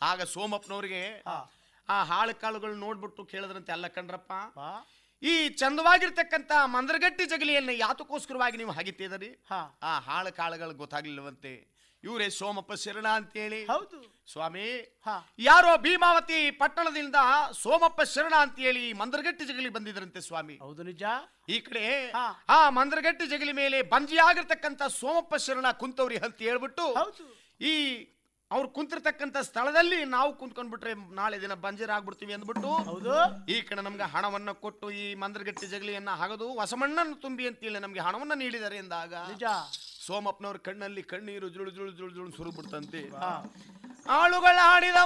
ಆಗ ಸೋಮಪ್ಪನವ್ರಿಗೆ ಹಾ ಆ ಹಾಳು ಕಾಳುಗಳು ನೋಡ್ಬಿಟ್ಟು ಕೇಳಿದ್ರಂತೆ ಅಲ್ಲ ಕಣ್ರಪ್ಪ ಹಾ ಈ ಚಂದವಾಗಿರ್ತಕ್ಕಂತ ಮಂದರಗಟ್ಟಿ ಜಗಲಿಯನ್ನ ಯಾತಕ್ಕೋಸ್ಕರವಾಗಿ ನೀವು ಹಾಗಿತ್ತಿದರಿ ಹಾ ಆ ಹಾಳು ಕಾಳುಗಳು ಗೊತ್ತಾಗ್ಲಿಲ್ಲವಂತೆ ಇವರೇ ಸೋಮಪ್ಪ ಶರಣ ಅಂತೇಳಿ ಹೌದು ಸ್ವಾಮಿ ಹಾ ಯಾರೋ ಭೀಮಾವತಿ ಪಟ್ಟಣದಿಂದ ಸೋಮಪ್ಪ ಶರಣ ಅಂತೇಳಿ ಮಂದರಗಟ್ಟಿ ಜಗಲಿ ಬಂದಿದ್ರಂತೆ ಸ್ವಾಮಿ ಹೌದು ನಿಜ ಈ ಕಡೆ ಹಾ. ಆ ಮಂದರಗಟ್ಟಿ ಜಗಲಿ ಮೇಲೆ ಬಂಜಿಯಾಗಿರ್ತಕ್ಕಂಥ ಸೋಮಪ್ಪ ಶರಣ ಕುಂತವ್ರಿ ಅಂತ ಹೇಳ್ಬಿಟ್ಟು ಹೌದು ಈ ಅವ್ರು ಕುಂತಿರ್ತಕ್ಕಂಥ ಸ್ಥಳದಲ್ಲಿ ನಾವು ಕುಂತ್ಕೊಂಡ್ಬಿಟ್ರೆ ನಾಳೆ ದಿನ ಬಂಜರಾಗ್ಬಿಡ್ತೀವಿ ಅಂದ್ಬಿಟ್ಟು ಹೌದು ಈ ಕಡೆ ನಮ್ಗೆ ಹಣವನ್ನ ಕೊಟ್ಟು ಈ ಮಂದರಗಟ್ಟಿ ಜಗಲಿಯನ್ನ ಹಗದು ಹೊಸಮಣ್ಣನ್ನು ತುಂಬಿ ಅಂತೇಳಿ ನಮ್ಗೆ ಹಣವನ್ನ ನೀಡಿದ್ದಾರೆ ಎಂದಾಗ ನಿಜ ಸೋಮಪ್ಪನವ್ರ ಕಣ್ಣಲ್ಲಿ ಕಣ್ಣೀರು ಜುಳು ಜುಳು ಜುಳು ಜುಳು ಸುರುಬಿಡ್ತಂತೆ ಹಾ ಆಳುಗಳಾಡಿದ